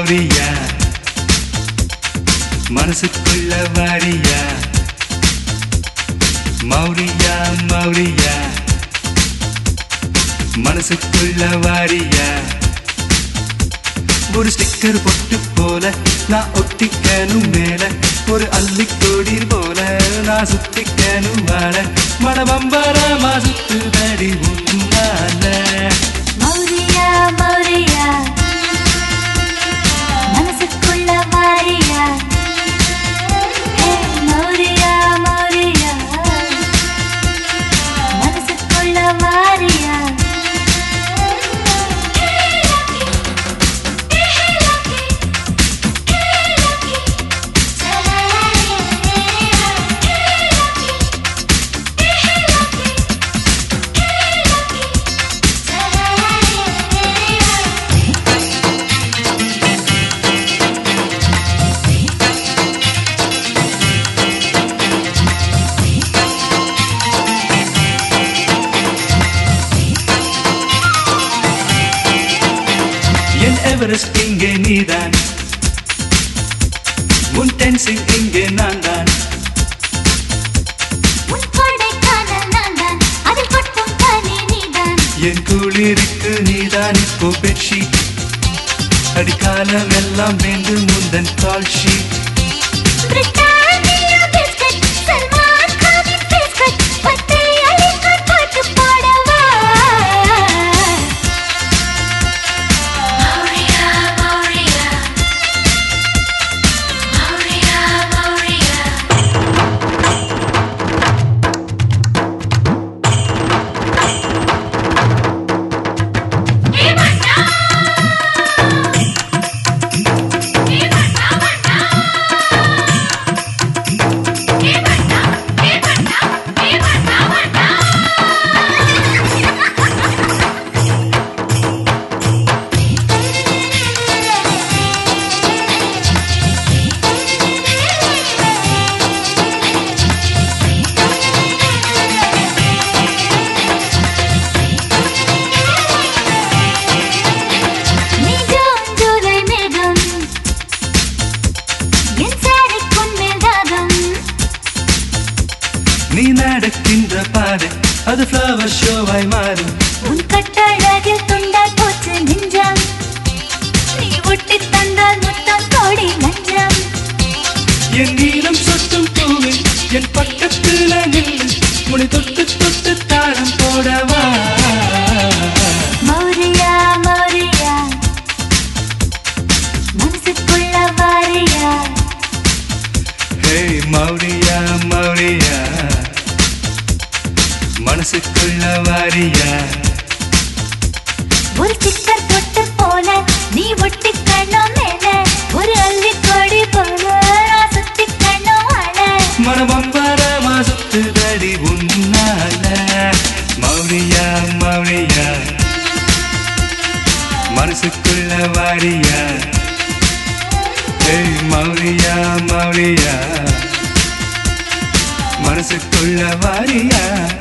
மௌரியா மனசுக்குள்ள வாரியா மௌரியா மௌரியா மனசுக்குள்ள வாரியா ஒரு ஸ்டிக்கர் பொட்டு போல நான் ஒட்டிக்கணும் மேல ஒரு அள்ளிக்கொடி போல நான் சுத்திக்கணும் வாழ மனபம்பரமா சுத்துதடி உன்னால மௌரியா மௌரியா மனசுக்குள்ள மாரியா ஹே மௌரியா மௌரியா மனசுக்குள்ள மாரியா என் எவரெஸ்ட் இங்கே நீதான் உன் டென்சிங் இங்கே நான் தான் உன் கொடைக்கானல் நான்தான், அதில் கொட்டும் பனி நீதான். என் குளிருக்கு நீதான் இப்போ பெட்ஷீட் அடிக்காலம் எல்லாம் வேண்டும் முந்தன் call sheet Britannia biscuit, Salman கானின் பிஸ்கட், பட்டை அழிக்கும் பாட்டு பாடவா? மௌரியா, மௌரியா. மௌரியா, மௌரியா. நீ ஜூன் ஜூலை மேகம் என் சாரிக்குன் மேல் தாகம் நீ நடக்கின்ற பாதை அது ஃப்ளவர் ஷோவாய் மாறும் உன் கட்டழகில் துண்டாய் போச்சு நெஞ்சம் நீ ஒட்டி தந்தால் முத்தம் கோடி லஞ்சம் என் நீளம் சொட்டும் பூவில் என் பக்கத்துல நின்று முடி தொட்டு தொட்டு தாளம் போடவா மௌரியா மௌரியா மனசுக்குள்ள வாரியா ஹே மௌரியா மௌரியா மனசுக்குள்ள வாரியா ஒரு சிக்கர் தொட்டு போல நீ ஒட்டி கண்ணம் மேல ஒரு அள்ளி கொடி போல நான் சுத்தி கண்ணம் அழ மனபம்பரமா சுத்துதடி உன்னால மௌரியா மௌரியா மனசுக்குள்ள வாரியா ஏய் மௌரியா மௌரியா மனசுக்குள்ள வாரியா